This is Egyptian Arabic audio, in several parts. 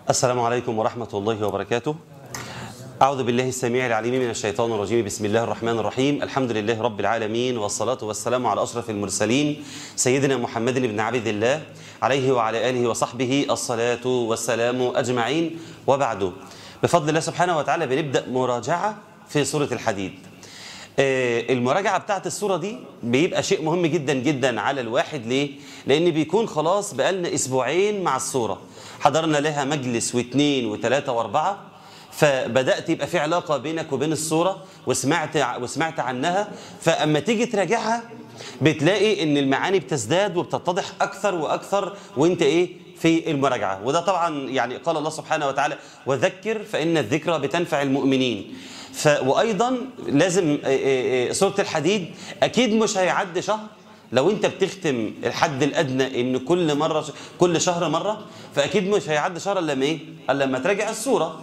السلام عليكم ورحمة الله وبركاته أعوذ بالله السميع العليم من الشيطان الرجيم بسم الله الرحمن الرحيم الحمد لله رب العالمين والصلاة والسلام على أشرف المرسلين سيدنا محمد بن عبد الله عليه وعلى آله وصحبه الصلاة والسلام أجمعين وبعد بفضل الله سبحانه وتعالى بنبدأ مراجعة في سورة الحديد آه، المراجعة بتاعت الصورة دي بيبقى شيء مهم جدا جدا على الواحد ليه؟ لأن بيكون خلاص بقالنا أسبوعين مع الصورة حضرنا لها مجلس واثنين وثلاثة وأربعة فبدأت يبقى في علاقة بينك وبين الصورة وسمعت وسمعت عنها فأما تيجي تراجعها بتلاقي إن المعاني بتزداد وبتتضح أكثر وأكثر وأنت إيه في المراجعة وده طبعا يعني قال الله سبحانه وتعالى وذكر فإن الذكرى بتنفع المؤمنين ف وايضا لازم سوره الحديد اكيد مش هيعدي شهر لو انت بتختم الحد الادنى ان كل مره كل شهر مره فاكيد مش هيعدي شهر الا لما ايه الا لما تراجع السوره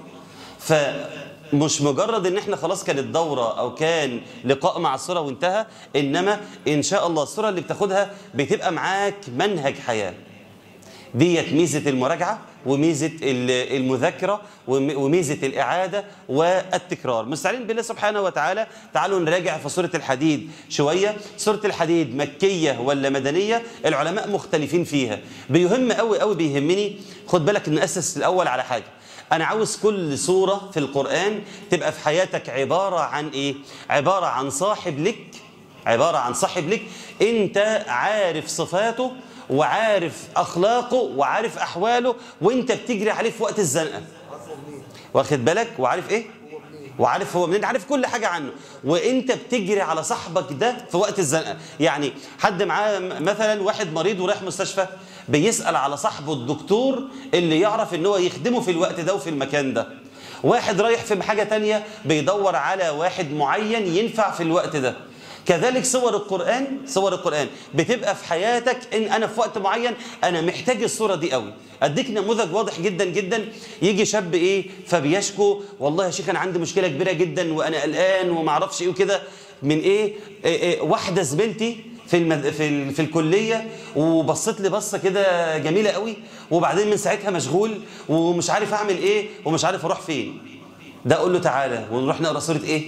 فمش مجرد ان احنا خلاص كانت دوره او كان لقاء مع السوره وانتهى انما ان شاء الله السوره اللي بتاخدها بتبقى معاك منهج حياه ديت ميزة المراجعة وميزة المذاكرة وميزة الإعادة والتكرار مستعين بالله سبحانه وتعالى تعالوا نراجع في سورة الحديد شوية سورة الحديد مكية ولا مدنية العلماء مختلفين فيها بيهم قوي قوي بيهمني خد بالك نأسس الأول على حاجة أنا عاوز كل سورة في القرآن تبقى في حياتك عبارة عن إيه؟ عبارة عن صاحب لك عبارة عن صاحب لك أنت عارف صفاته وعارف أخلاقه وعارف أحواله وانت بتجري عليه في وقت الزنقة واخد بالك وعارف إيه وعارف هو منين عارف كل حاجة عنه وانت بتجري على صاحبك ده في وقت الزنقة يعني حد معاه مثلا واحد مريض ورايح مستشفى بيسأل على صاحبه الدكتور اللي يعرف ان هو يخدمه في الوقت ده وفي المكان ده واحد رايح في حاجة تانية بيدور على واحد معين ينفع في الوقت ده كذلك صور القرآن صور القرآن بتبقى في حياتك إن أنا في وقت معين أنا محتاج الصورة دي قوي أديك نموذج واضح جدا جدا يجي شاب إيه فبيشكو والله يا شيخ أنا عندي مشكلة كبيرة جدا وأنا قلقان وما اعرفش إيه وكده من إيه, إيه, إيه واحدة زميلتي في المد... في ال... في الكليه وبصيت لي بصه كده جميله قوي وبعدين من ساعتها مشغول ومش عارف اعمل ايه ومش عارف اروح فين ده اقول له تعالى ونروح نقرا سوره ايه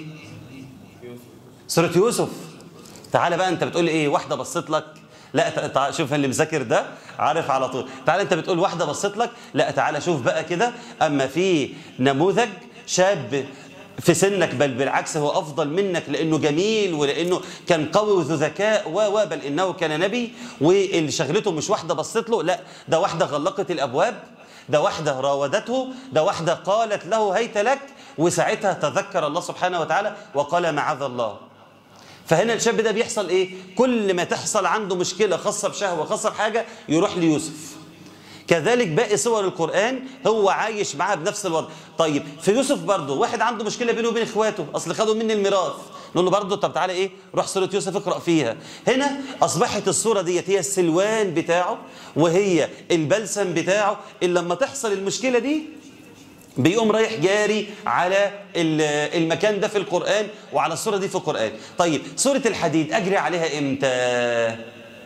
سوره يوسف تعالى بقى انت بتقول لي ايه واحده بصيت لك لا تعال شوف اللي مذاكر ده عارف على طول تعالى انت بتقول واحده بصيت لك لا تعالى شوف بقى كده اما في نموذج شاب في سنك بل بالعكس هو افضل منك لانه جميل ولانه كان قوي وذو ذكاء و بل انه كان نبي واللي شغلته مش واحده بصيت له لا ده واحده غلقت الابواب ده واحده راودته ده واحده قالت له هيت لك وساعتها تذكر الله سبحانه وتعالى وقال معاذ الله فهنا الشاب ده بيحصل ايه كل ما تحصل عنده مشكلة خاصة بشهوة خاصة بحاجة يروح ليوسف كذلك باقي صور القرآن هو عايش معاها بنفس الوضع طيب في يوسف برضه واحد عنده مشكلة بينه وبين اخواته اصل خدوا مني الميراث نقول له برضه طب تعالى ايه روح سورة يوسف اقرأ فيها هنا اصبحت الصورة ديت هي السلوان بتاعه وهي البلسم بتاعه اللي لما تحصل المشكلة دي بيقوم رايح جاري على المكان ده في القرآن وعلى السورة دي في القرآن طيب سورة الحديد أجري عليها إمتى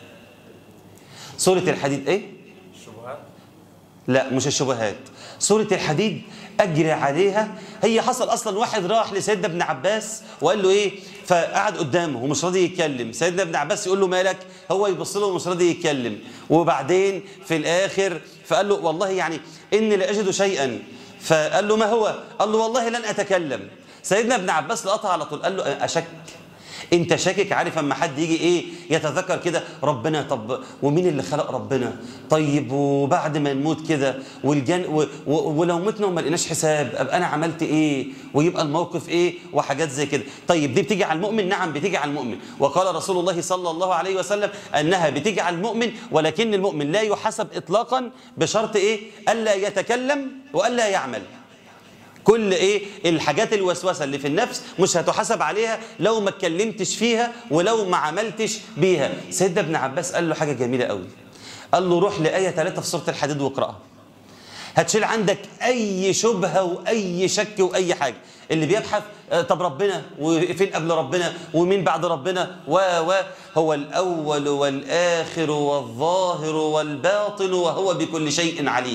سورة الحديد إيه الشبهات لا مش الشبهات سورة الحديد أجري عليها هي حصل أصلا واحد راح لسيدنا ابن عباس وقال له إيه فقعد قدامه ومش راضي يتكلم سيدنا ابن عباس يقول له مالك هو يبص له ومش راضي يتكلم وبعدين في الآخر فقال له والله يعني إني لأجد شيئا فقال له ما هو قال له والله لن أتكلم سيدنا ابن عباس لقطها على طول قال له أشك انت شاكك عارف اما حد يجي ايه يتذكر كده ربنا طب ومين اللي خلق ربنا طيب وبعد ما نموت كده والجن و و ولو متنا وما لقيناش حساب ابقى انا عملت ايه ويبقى الموقف ايه وحاجات زي كده طيب دي بتيجي على المؤمن نعم بتيجي على المؤمن وقال رسول الله صلى الله عليه وسلم انها بتيجي على المؤمن ولكن المؤمن لا يحسب اطلاقا بشرط ايه الا يتكلم والا يعمل كل ايه الحاجات الوسوسه اللي في النفس مش هتحاسب عليها لو ما اتكلمتش فيها ولو ما عملتش بيها سيدنا ابن عباس قال له حاجه جميله قوي قال له روح لايه 3 في سوره الحديد واقراها هتشيل عندك اي شبهه واي شك واي حاجه اللي بيبحث طب ربنا وفين قبل ربنا ومين بعد ربنا و و هو الاول والاخر والظاهر والباطن وهو بكل شيء عليم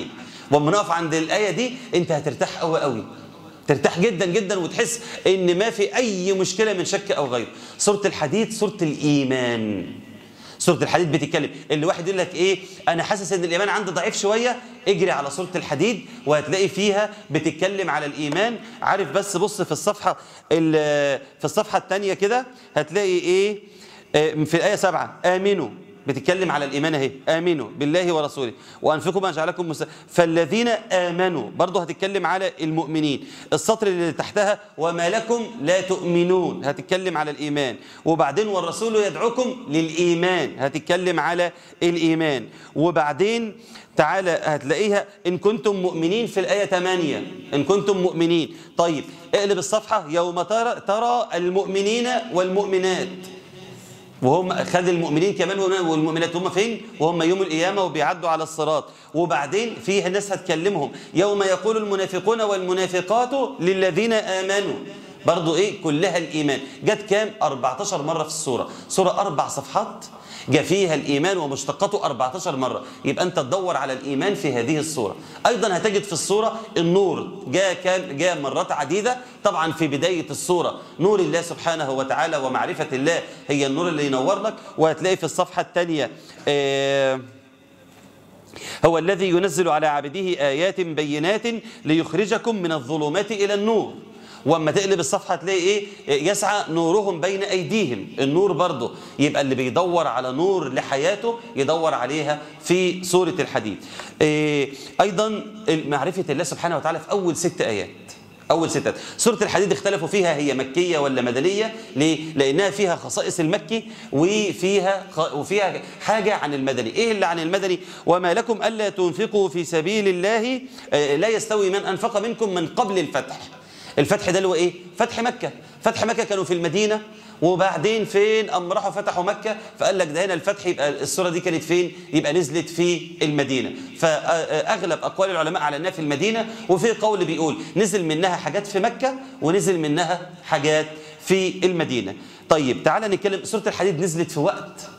واما نقف عند الايه دي انت هترتاح قوي قوي ترتاح جدا جدا وتحس ان ما في اي مشكله من شك او غيره سوره الحديد سوره الايمان سوره الحديد بتتكلم اللي واحد يقول لك ايه انا حاسس ان الايمان عندي ضعيف شويه اجري على سوره الحديد وهتلاقي فيها بتتكلم على الايمان عارف بس بص في الصفحه في الصفحه الثانيه كده هتلاقي ايه في الايه 7 امنوا بتتكلم على الايمان اهي امنوا بالله ورسوله وانفقوا ما جعلكم مسلمين فالذين امنوا برضه هتتكلم على المؤمنين السطر اللي تحتها وما لكم لا تؤمنون هتتكلم على الايمان وبعدين والرسول يدعوكم للايمان هتتكلم على الايمان وبعدين تعالى هتلاقيها ان كنتم مؤمنين في الايه 8 ان كنتم مؤمنين طيب اقلب الصفحه يوم ترى ترى المؤمنين والمؤمنات وهم خد المؤمنين كمان والمؤمنات هم فين وهم يوم القيامة وبيعدوا على الصراط وبعدين فيه ناس هتكلمهم يوم يقول المنافقون والمنافقات للذين آمنوا برضو ايه كلها الإيمان جت كام 14 مرة في السورة سورة أربع صفحات جاء فيها الإيمان ومشتقاته 14 مرة يبقى أنت تدور على الإيمان في هذه الصورة أيضا هتجد في الصورة النور جاء كام جاء مرات عديدة طبعا في بداية الصورة نور الله سبحانه وتعالى ومعرفة الله هي النور اللي ينور لك وهتلاقي في الصفحة الثانية آه هو الذي ينزل على عبده آيات بينات ليخرجكم من الظلمات إلى النور واما تقلب الصفحه تلاقي ايه يسعى نورهم بين ايديهم النور برضه يبقى اللي بيدور على نور لحياته يدور عليها في سوره الحديد إيه ايضا معرفه الله سبحانه وتعالى في اول ست ايات اول ست ايات سوره الحديد اختلفوا فيها هي مكيه ولا مدنيه ليه لانها فيها خصائص المكي وفيها وفيها حاجه عن المدني ايه اللي عن المدني وما لكم الا تنفقوا في سبيل الله لا يستوي من انفق منكم من قبل الفتح الفتح ده اللي هو ايه فتح مكة فتح مكة كانوا في المدينة وبعدين فين أم راحوا فتحوا مكة فقال لك ده هنا الفتح يبقى السورة دي كانت فين يبقى نزلت في المدينة فأغلب أقوال العلماء على أنها في المدينة وفي قول بيقول نزل منها حاجات في مكة ونزل منها حاجات في المدينة طيب تعالى نتكلم سورة الحديد نزلت في وقت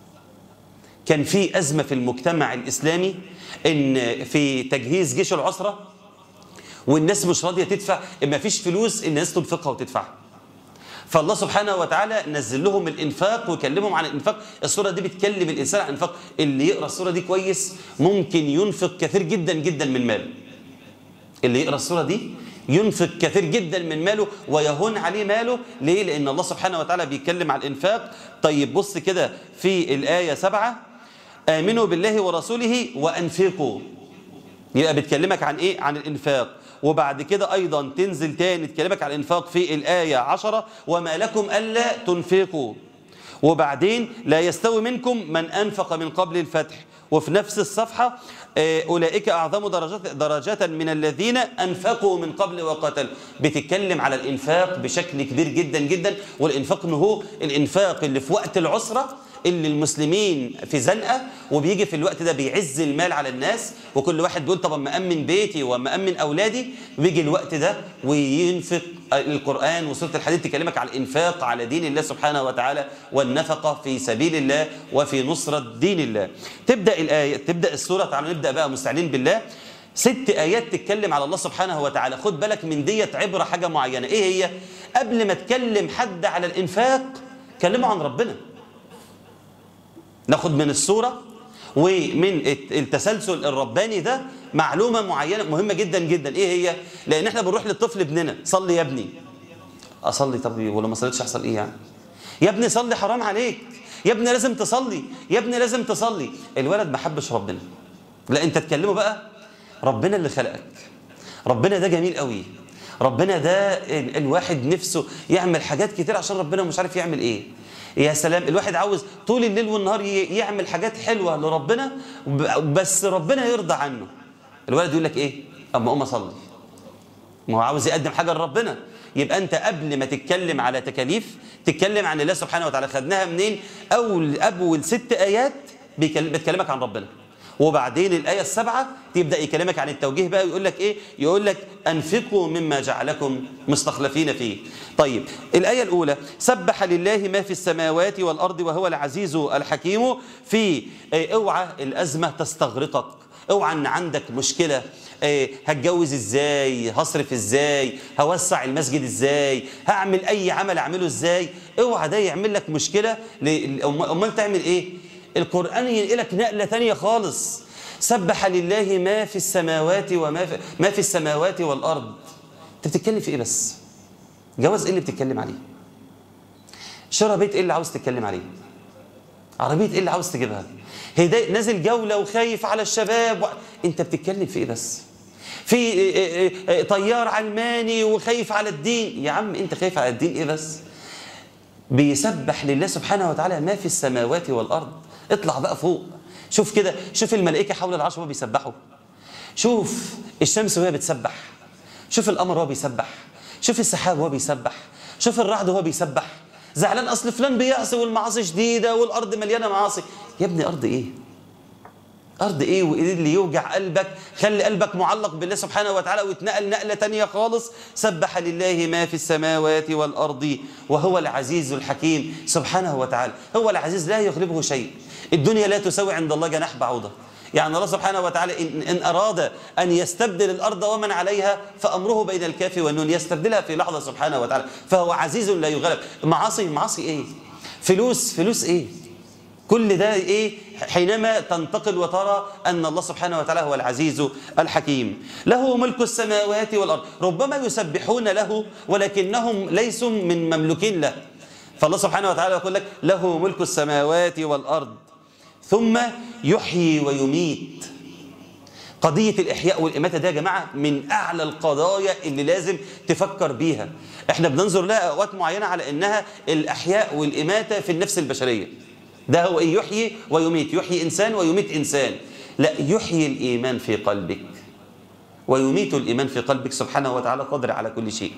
كان في أزمة في المجتمع الإسلامي إن في تجهيز جيش العسرة والناس مش راضيه تدفع ما فيش فلوس الناس تنفقها وتدفعها فالله سبحانه وتعالى نزل لهم الانفاق ويكلمهم عن الانفاق السوره دي بتكلم الانسان عن الانفاق اللي يقرا السوره دي كويس ممكن ينفق كثير جدا جدا من ماله اللي يقرا السوره دي ينفق كثير جدا من ماله ويهون عليه ماله ليه لان الله سبحانه وتعالى بيتكلم عن الانفاق طيب بص كده في الايه سبعة امنوا بالله ورسوله وانفقوا يبقى بتكلمك عن ايه عن الانفاق وبعد كده أيضا تنزل تاني تكلمك على الإنفاق في الآية عشرة وما لكم ألا تنفقوا وبعدين لا يستوي منكم من أنفق من قبل الفتح وفي نفس الصفحة أولئك أعظم درجات درجة من الذين أنفقوا من قبل وقتلوا بتتكلم على الإنفاق بشكل كبير جدا جدا والإنفاق هو الإنفاق اللي في وقت العسرة اللي المسلمين في زنقه وبيجي في الوقت ده بيعز المال على الناس وكل واحد بيقول طب اما امن بيتي واما امن اولادي ويجي الوقت ده وينفق القران وسوره الحديد تكلمك على الانفاق على دين الله سبحانه وتعالى والنفقه في سبيل الله وفي نصره دين الله تبدا الايه تبدا السوره تعالوا نبدا بقى مستعينين بالله ست ايات تتكلم على الله سبحانه وتعالى خد بالك من ديت عبره حاجه معينه ايه هي قبل ما تكلم حد على الانفاق كلمه عن ربنا ناخد من السورة ومن التسلسل الرباني ده معلومة معينة مهمة جدا جدا ايه هي لان احنا بنروح للطفل ابننا صلي يا ابني اصلي طب ولو ما صليتش هيحصل ايه يعني يا ابني صلي حرام عليك يا ابني لازم تصلي يا ابني لازم تصلي الولد ما حبش ربنا لا انت تكلمه بقى ربنا اللي خلقك ربنا ده جميل قوي ربنا ده الواحد نفسه يعمل حاجات كتير عشان ربنا مش عارف يعمل ايه يا سلام الواحد عاوز طول الليل والنهار يعمل حاجات حلوة لربنا بس ربنا يرضى عنه الولد يقول لك ايه اما اقوم اصلي ما هو عاوز يقدم حاجة لربنا يبقى انت قبل ما تتكلم على تكاليف تتكلم عن الله سبحانه وتعالى خدناها منين اول اول ست ايات بتكلمك عن ربنا وبعدين الآية السبعة تبدأ يكلمك عن التوجيه بقى ويقول لك إيه يقول لك أنفقوا مما جعلكم مستخلفين فيه طيب الآية الأولى سبح لله ما في السماوات والأرض وهو العزيز الحكيم في اوعى الأزمة تستغرقك اوعى ان عندك مشكله إيه هتجوز ازاي هصرف ازاي هوسع المسجد ازاي هعمل اي عمل اعمله ازاي اوعى ده يعمل لك مشكله ل- امال تعمل ايه القران ينقلك نقله تانية خالص سبح لله ما في السماوات وما في ما في السماوات والارض انت بتتكلم في ايه بس جواز ايه اللي بتتكلم عليه شراء بيت ايه اللي عاوز تتكلم عليه عربيه ايه اللي عاوز تجيبها هداية نازل جوله وخايف على الشباب و... انت بتتكلم في ايه بس في إيه إيه إيه طيار علماني وخايف على الدين يا عم انت خايف على الدين ايه بس بيسبح لله سبحانه وتعالى ما في السماوات والارض اطلع بقى فوق شوف كده شوف الملائكه حول العرش وهو بيسبحوا شوف الشمس وهي بتسبح شوف القمر وهو بيسبح شوف السحاب وهو بيسبح شوف الرعد وهو بيسبح زعلان اصل فلان بيعصي والمعاصي شديده والارض مليانه معاصي يا ابني ارض ايه ارض ايه وايه اللي يوجع قلبك خلي قلبك معلق بالله سبحانه وتعالى واتنقل نقله تانية خالص سبح لله ما في السماوات والارض وهو العزيز الحكيم سبحانه وتعالى هو العزيز لا يغلبه شيء الدنيا لا تساوي عند الله جناح بعوضه يعني الله سبحانه وتعالى إن, إن أراد أن يستبدل الأرض ومن عليها فأمره بين الكاف والنون يستبدلها في لحظة سبحانه وتعالى فهو عزيز لا يغلب معاصي معاصي إيه فلوس فلوس إيه كل ده ايه حينما تنتقل وترى ان الله سبحانه وتعالى هو العزيز الحكيم له ملك السماوات والارض ربما يسبحون له ولكنهم ليسوا من مملوكين له فالله سبحانه وتعالى يقول لك له ملك السماوات والارض ثم يحيي ويميت قضية الإحياء والإماتة ده يا جماعة من أعلى القضايا اللي لازم تفكر بيها احنا بننظر لها أوقات معينة على أنها الأحياء والإماتة في النفس البشرية ده هو إيه يحيي ويميت يحيي إنسان ويميت إنسان لا يحيي الإيمان في قلبك ويميت الإيمان في قلبك سبحانه وتعالى قادر على كل شيء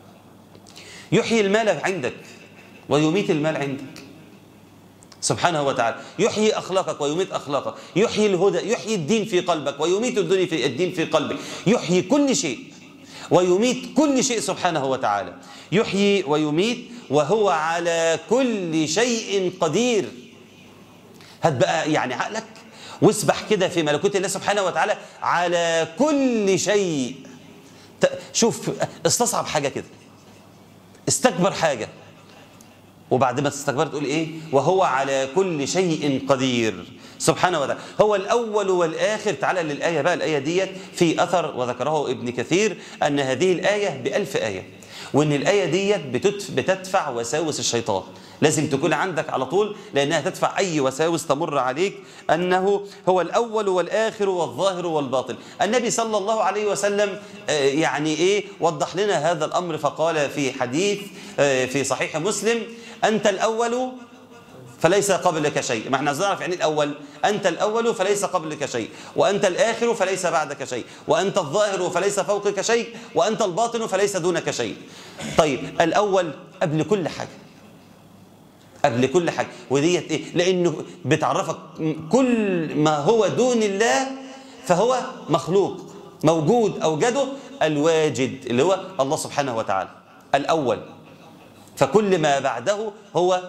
يحيي المال عندك ويميت المال عندك سبحانه وتعالى يحيي أخلاقك ويميت أخلاقك يحيي الهدى يحيي الدين في قلبك ويميت الدين في الدين في قلبك يحيي كل شيء ويميت كل شيء سبحانه وتعالى يحيي ويميت وهو على كل شيء قدير هات بقى يعني عقلك واسبح كده في ملكوت الله سبحانه وتعالى على كل شيء شوف استصعب حاجة كده استكبر حاجة وبعد ما تستكبر تقول ايه وهو على كل شيء قدير سبحانه وتعالى هو الأول والآخر تعالى للآية بقى الآية ديت في أثر وذكره ابن كثير أن هذه الآية بألف آية وأن الآية ديت بتدفع وساوس الشيطان لازم تكون عندك على طول لأنها تدفع أي وساوس تمر عليك أنه هو الأول والآخر والظاهر والباطن النبي صلى الله عليه وسلم يعني إيه وضح لنا هذا الأمر فقال في حديث في صحيح مسلم أنت الأول فليس قبلك شيء ما احنا نعرف يعني الأول أنت الأول فليس قبلك شيء وأنت الآخر فليس بعدك شيء وأنت الظاهر فليس فوقك شيء وأنت الباطن فليس دونك شيء طيب الأول قبل كل حاجة قبل كل حاجة وديت إيه لأنه بتعرفك كل ما هو دون الله فهو مخلوق موجود أوجده الواجد اللي هو الله سبحانه وتعالى الأول فكل ما بعده هو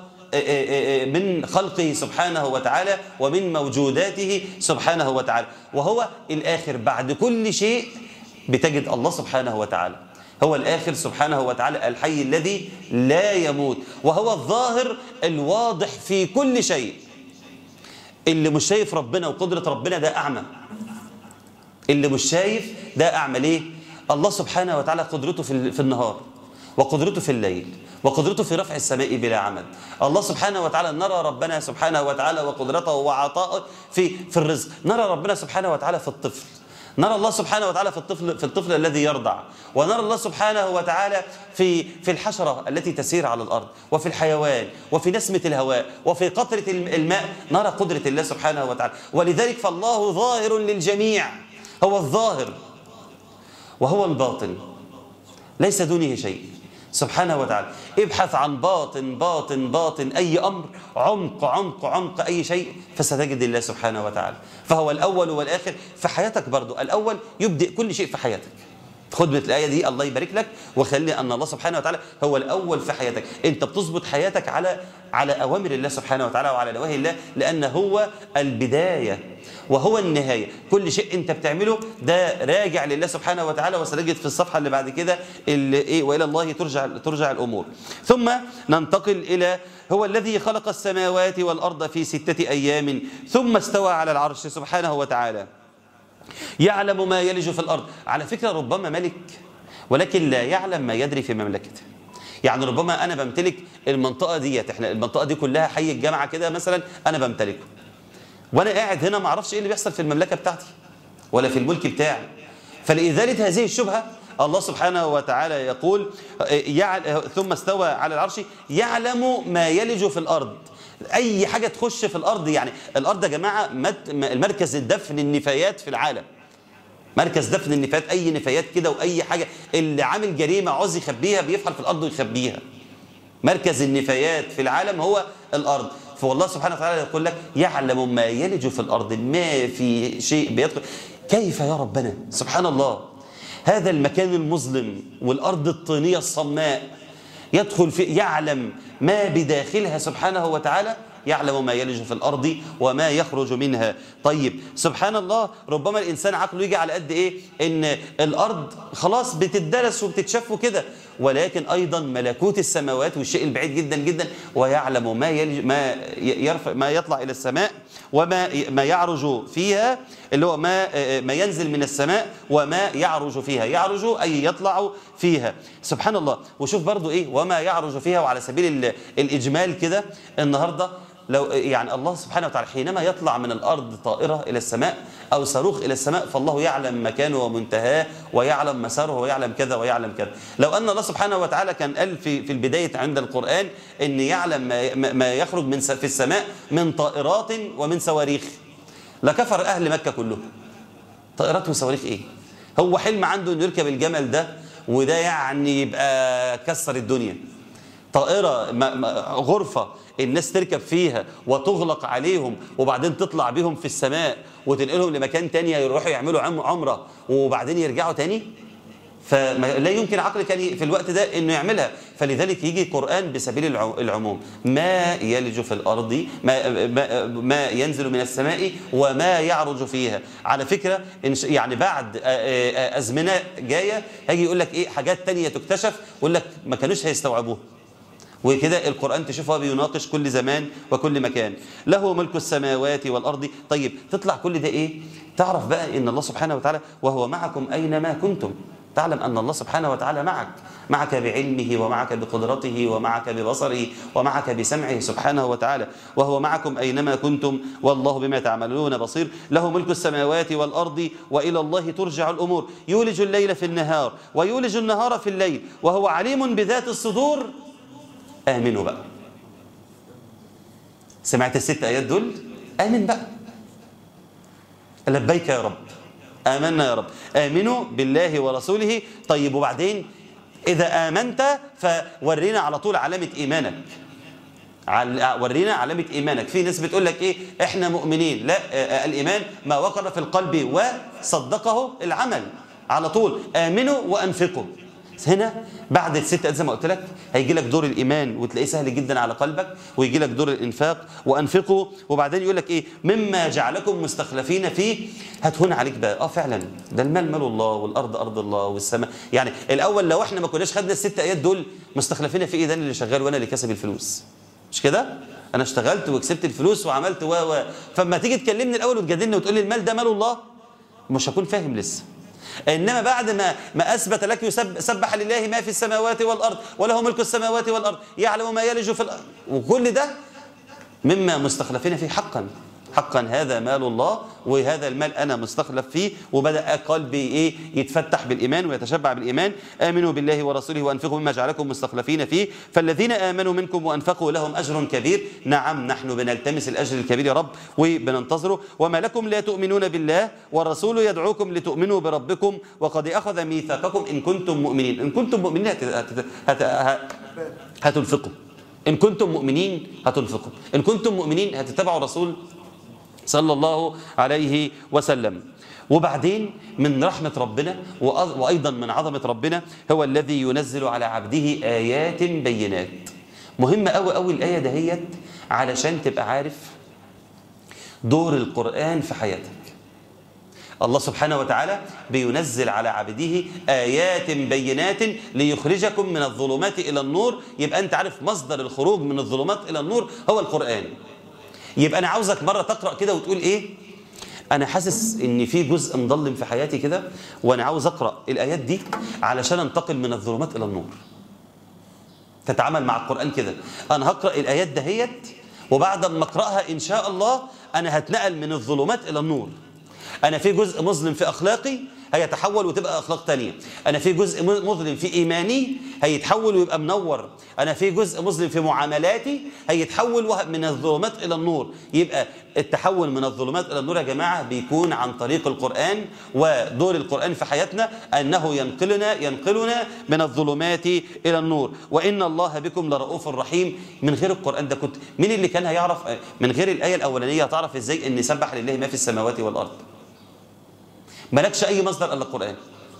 من خلقه سبحانه وتعالى ومن موجوداته سبحانه وتعالى وهو الآخر بعد كل شيء بتجد الله سبحانه وتعالى هو الآخر سبحانه وتعالى الحي الذي لا يموت وهو الظاهر الواضح في كل شيء اللي مش شايف ربنا وقدرة ربنا ده أعمى اللي مش شايف ده أعمى ليه الله سبحانه وتعالى قدرته في النهار وقدرته في الليل وقدرته في رفع السماء بلا عمد الله سبحانه وتعالى نرى ربنا سبحانه وتعالى وقدرته وعطائه في في الرزق نرى ربنا سبحانه وتعالى في الطفل نرى الله سبحانه وتعالى في الطفل في الطفل الذي يرضع ونرى الله سبحانه وتعالى في في الحشرة التي تسير على الأرض وفي الحيوان وفي نسمة الهواء وفي قطرة الماء نرى قدرة الله سبحانه وتعالى ولذلك فالله ظاهر للجميع هو الظاهر وهو الباطن ليس دونه شيء سبحانه وتعالى ابحث عن باطن باطن باطن أي أمر عمق عمق عمق أي شيء فستجد الله سبحانه وتعالى فهو الأول والآخر في حياتك برضو الأول يبدأ كل شيء في حياتك خد من الآية دي الله يبارك لك وخلي أن الله سبحانه وتعالى هو الأول في حياتك أنت بتظبط حياتك على على أوامر الله سبحانه وتعالى وعلى نواهي الله لأن هو البداية وهو النهاية كل شيء أنت بتعمله ده راجع لله سبحانه وتعالى وسنجد في الصفحة اللي بعد كده اللي إيه وإلى الله ترجع ترجع الأمور ثم ننتقل إلى هو الذي خلق السماوات والأرض في ستة أيام ثم استوى على العرش سبحانه وتعالى يعلم ما يلج في الأرض على فكرة ربما ملك ولكن لا يعلم ما يدري في مملكته يعني ربما أنا بمتلك المنطقة ديت احنا المنطقة دي كلها حي الجامعة كده مثلا أنا بمتلكه وأنا قاعد هنا ما أعرفش إيه اللي بيحصل في المملكة بتاعتي ولا في الملك بتاعي فلإزالة هذه الشبهة الله سبحانه وتعالى يقول ثم استوى على العرش يعلم ما يلج في الأرض أي حاجة تخش في الأرض يعني الأرض يا جماعة المركز الدفن النفايات في العالم مركز دفن النفايات أي نفايات كده وأي حاجة اللي عامل جريمة عاوز يخبيها بيفحل في الأرض ويخبيها مركز النفايات في العالم هو الأرض فوالله سبحانه وتعالى يقول لك يعلم ما يلج في الأرض ما في شيء بيدخل كيف يا ربنا سبحان الله هذا المكان المظلم والأرض الطينية الصماء يدخل في يعلم ما بداخلها سبحانه وتعالى يعلم ما يلج في الأرض وما يخرج منها طيب سبحان الله ربما الإنسان عقله يجي على قد إيه إن الأرض خلاص بتدرس وبتتشاف وكده ولكن أيضا ملكوت السماوات والشيء البعيد جدا جدا ويعلم ما يلج ما يرفع ما يطلع إلى السماء وما ما يعرج فيها اللي هو ما ما ينزل من السماء وما يعرج فيها يعرج أي يطلع فيها سبحان الله وشوف برضو إيه وما يعرج فيها وعلى سبيل الإجمال كده النهاردة لو يعني الله سبحانه وتعالى حينما يطلع من الأرض طائرة إلى السماء أو صاروخ إلى السماء فالله يعلم مكانه ومنتهاه ويعلم مساره ويعلم كذا ويعلم كذا لو أن الله سبحانه وتعالى كان قال في في البداية عند القرآن أن يعلم ما, ما يخرج من في السماء من طائرات ومن صواريخ لكفر أهل مكة كلهم طائرات وصواريخ إيه هو حلم عنده أنه يركب الجمل ده وده يعني يبقى كسر الدنيا طائرة غرفة الناس تركب فيها وتغلق عليهم وبعدين تطلع بيهم في السماء وتنقلهم لمكان تاني يروحوا يعملوا عمرة وبعدين يرجعوا تاني فلا يمكن عقل كان في الوقت ده انه يعملها فلذلك يجي القرآن بسبيل العموم ما يلج في الأرض ما, ما, ما ينزل من السماء وما يعرج فيها على فكرة يعني بعد أزمنة جاية هيجي يقول لك إيه حاجات تانية تكتشف ويقول لك ما كانوش هيستوعبوها وكده القرآن تشوفها بيناقش كل زمان وكل مكان له ملك السماوات والأرض طيب تطلع كل ده إيه تعرف بقى إن الله سبحانه وتعالى وهو معكم أينما كنتم تعلم أن الله سبحانه وتعالى معك معك بعلمه ومعك بقدرته ومعك ببصره ومعك بسمعه سبحانه وتعالى وهو معكم أينما كنتم والله بما تعملون بصير له ملك السماوات والأرض وإلى الله ترجع الأمور يولج الليل في النهار ويولج النهار في الليل وهو عليم بذات الصدور آمنوا بقى سمعت الست آيات دول آمن بقى لبيك يا رب آمنا يا رب آمنوا بالله ورسوله طيب وبعدين إذا آمنت فورينا على طول علامة إيمانك ورينا علامة إيمانك في ناس بتقول لك إيه إحنا مؤمنين لا الإيمان ما وقر في القلب وصدقه العمل على طول آمنوا وأنفقوا هنا بعد الست زي ما قلت لك هيجي لك دور الايمان وتلاقيه سهل جدا على قلبك ويجي لك دور الانفاق وانفقوا وبعدين يقول لك ايه مما جعلكم مستخلفين فيه هتهون عليك بقى اه فعلا ده المال مال الله والارض ارض الله والسماء يعني الاول لو احنا ما كناش خدنا الست ايات دول مستخلفين في ايه ده اللي شغال وانا اللي كسب الفلوس مش كده انا اشتغلت وكسبت الفلوس وعملت و و فما تيجي تكلمني الاول وتجادلني وتقول لي المال ده مال الله مش هكون فاهم لسه إنما بعد ما ما أثبت لك يسبح سبح لله ما في السماوات والأرض وله ملك السماوات والأرض يعلم ما يلج في الأرض وكل ده مما مستخلفين فيه حقا حقا هذا مال الله وهذا المال أنا مستخلف فيه وبدأ قلبي إيه يتفتح بالإيمان ويتشبع بالإيمان آمنوا بالله ورسوله وأنفقوا مما جعلكم مستخلفين فيه فالذين آمنوا منكم وأنفقوا لهم أجر كبير نعم نحن بنلتمس الأجر الكبير يا رب وبننتظره وما لكم لا تؤمنون بالله والرسول يدعوكم لتؤمنوا بربكم وقد أخذ ميثاقكم إن كنتم مؤمنين إن كنتم مؤمنين هت... هت... هت... هتنفقوا إن كنتم مؤمنين هتنفقوا إن كنتم مؤمنين هتتبعوا رسول صلى الله عليه وسلم وبعدين من رحمة ربنا وأيضا من عظمة ربنا هو الذي ينزل على عبده آيات بينات مهمة أوي أوي الآية دهيت علشان تبقى عارف دور القرآن في حياتك الله سبحانه وتعالى بينزل على عبده آيات بينات ليخرجكم من الظلمات إلى النور يبقى أنت عارف مصدر الخروج من الظلمات إلى النور هو القرآن يبقى أنا عاوزك مرة تقرأ كده وتقول إيه أنا حاسس إن في جزء مظلم في حياتي كده وأنا عاوز أقرأ الآيات دي علشان أنتقل من الظلمات إلى النور تتعامل مع القرآن كده أنا هقرأ الآيات دهيت وبعد ما أقرأها إن شاء الله أنا هتنقل من الظلمات إلى النور أنا في جزء مظلم في أخلاقي هيتحول وتبقى أخلاق تانية أنا في جزء مظلم في إيماني هيتحول ويبقى منور أنا في جزء مظلم في معاملاتي هيتحول من الظلمات إلى النور يبقى التحول من الظلمات إلى النور يا جماعة بيكون عن طريق القرآن ودور القرآن في حياتنا أنه ينقلنا ينقلنا من الظلمات إلى النور وإن الله بكم لرؤوف رحيم من غير القرآن ده كنت مين اللي كان هيعرف من غير الآية الأولانية هتعرف إزاي أن سبح لله ما في السماوات والأرض مالكش أي مصدر إلا القرآن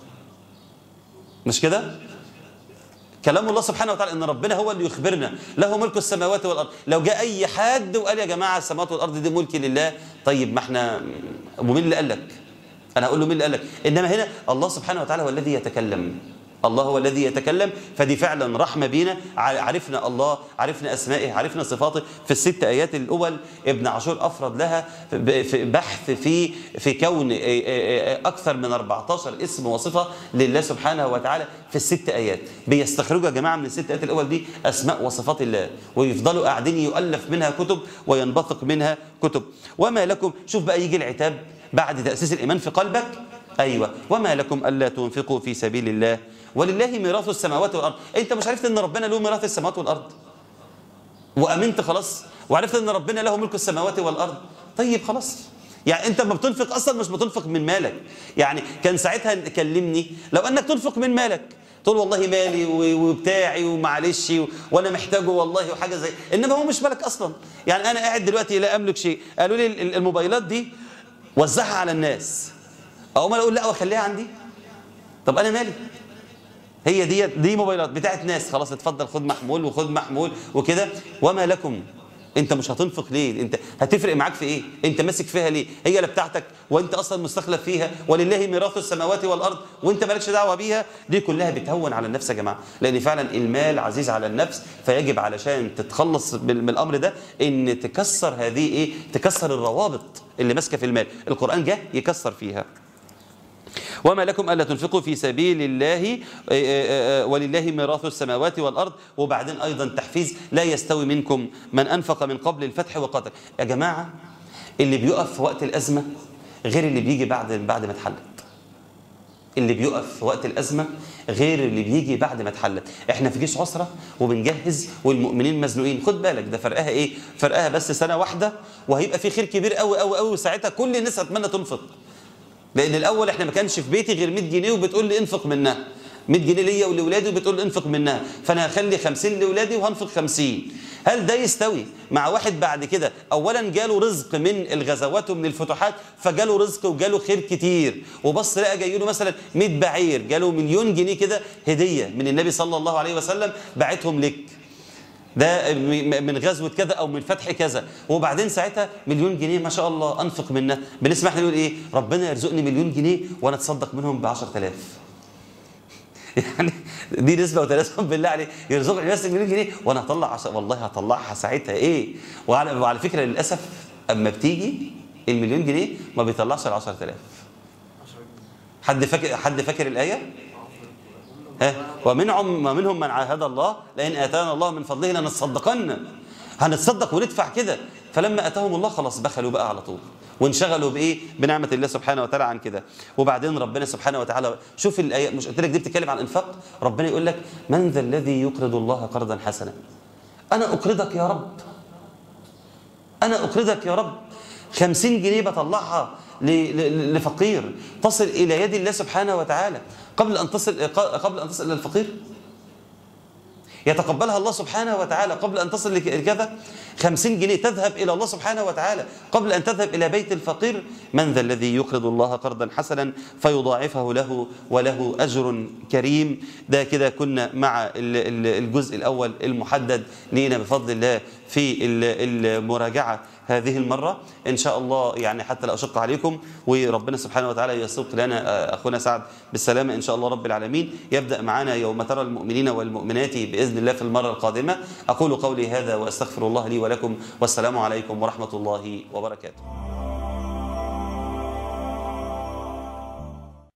مش كده؟ كلام الله سبحانه وتعالى ان ربنا هو اللي يخبرنا له ملك السماوات والارض لو جاء اي حد وقال يا جماعه السماوات والارض دي ملك لله طيب ما احنا ومين اللي قال لك انا هقول له مين اللي قال لك انما هنا الله سبحانه وتعالى هو الذي يتكلم الله هو الذي يتكلم فدي فعلا رحمة بينا عرفنا الله عرفنا أسمائه عرفنا صفاته في الست آيات الأول ابن عاشور أفرد لها في بحث في في كون أكثر من 14 اسم وصفة لله سبحانه وتعالى في الست آيات بيستخرجوا يا جماعة من الست آيات الأول دي أسماء وصفات الله ويفضلوا قاعدين يؤلف منها كتب وينبثق منها كتب وما لكم شوف بقى يجي العتاب بعد تأسيس الإيمان في قلبك أيوة وما لكم ألا تنفقوا في سبيل الله ولله ميراث السماوات والأرض أنت مش عرفت أن ربنا له ميراث السماوات والأرض وأمنت خلاص وعرفت أن ربنا له ملك السماوات والأرض طيب خلاص يعني أنت ما بتنفق أصلا مش بتنفق من مالك يعني كان ساعتها كلمني لو أنك تنفق من مالك تقول والله مالي وبتاعي ومعلش وانا محتاجه والله وحاجه زي انما هو مش مالك اصلا يعني انا قاعد دلوقتي لا املك شيء قالوا لي الموبايلات دي وزعها على الناس اقوم اقول لا واخليها عندي طب انا مالي هي دي دي موبايلات بتاعت ناس خلاص اتفضل خد محمول وخد محمول وكده وما لكم انت مش هتنفق ليه انت هتفرق معاك في ايه انت ماسك فيها ليه هي لا بتاعتك وانت اصلا مستخلف فيها ولله ميراث السماوات والارض وانت مالكش دعوه بيها دي كلها بتهون على النفس يا جماعه لان فعلا المال عزيز على النفس فيجب علشان تتخلص من الامر ده ان تكسر هذه ايه تكسر الروابط اللي ماسكه في المال القران جه يكسر فيها وما لكم ألا تنفقوا في سبيل الله ولله ميراث السماوات والأرض وبعدين أيضا تحفيز لا يستوي منكم من أنفق من قبل الفتح وقتل يا جماعة اللي بيقف في وقت الأزمة غير اللي بيجي بعد بعد ما اتحلت اللي بيقف في وقت الأزمة غير اللي بيجي بعد ما اتحلت احنا في جيش عسرة وبنجهز والمؤمنين مزنوقين خد بالك ده فرقها ايه فرقها بس سنة واحدة وهيبقى في خير كبير قوي قوي قوي وساعتها كل الناس هتمنى تنفق لان الاول احنا ما كانش في بيتي غير 100 جنيه وبتقول لي انفق منها 100 جنيه ليا ولاولادي وبتقول لي انفق منها فانا هخلي 50 لاولادي وهنفق 50 هل ده يستوي مع واحد بعد كده اولا جاله رزق من الغزوات ومن الفتوحات فجاله رزق وجاله خير كتير وبص لقى جاي له مثلا 100 بعير جاله مليون جنيه كده هديه من النبي صلى الله عليه وسلم بعتهم لك ده من غزوة كذا أو من فتح كذا وبعدين ساعتها مليون جنيه ما شاء الله أنفق منها بنسمع احنا نقول إيه ربنا يرزقني مليون جنيه وأنا أتصدق منهم ب 10000 يعني دي نسبة وتناسب بالله عليه يرزقني بس مليون جنيه وأنا هطلع عش... والله هطلعها ساعتها إيه وعلى, وعلى فكرة للأسف أما بتيجي المليون جنيه ما بيطلعش ال 10000 حد فاكر حد فاكر الآية؟ ها ومنهم ومنهم من عاهد الله لئن اتانا الله من فضله لنتصدقن هنتصدق وندفع كده فلما اتاهم الله خلاص بخلوا بقى على طول وانشغلوا بايه بنعمه الله سبحانه وتعالى عن كده وبعدين ربنا سبحانه وتعالى شوف الايه مش قلت لك دي بتتكلم عن انفاق ربنا يقول لك من ذا الذي يقرض الله قرضا حسنا انا اقرضك يا رب انا اقرضك يا رب خمسين جنيه بطلعها لفقير تصل الى يد الله سبحانه وتعالى قبل أن تصل قبل أن تصل إلى الفقير يتقبلها الله سبحانه وتعالى قبل أن تصل لكذا خمسين جنيه تذهب إلى الله سبحانه وتعالى قبل أن تذهب إلى بيت الفقير من ذا الذي يقرض الله قرضا حسنا فيضاعفه له وله أجر كريم ده كده كنا مع الجزء الأول المحدد لينا بفضل الله في المراجعة هذه المرة إن شاء الله يعني حتى لا أشق عليكم وربنا سبحانه وتعالى يسوق لنا أخونا سعد بالسلامة إن شاء الله رب العالمين يبدأ معنا يوم ترى المؤمنين والمؤمنات بإذن الله في المرة القادمة أقول قولي هذا وأستغفر الله لي ولكم والسلام عليكم ورحمة الله وبركاته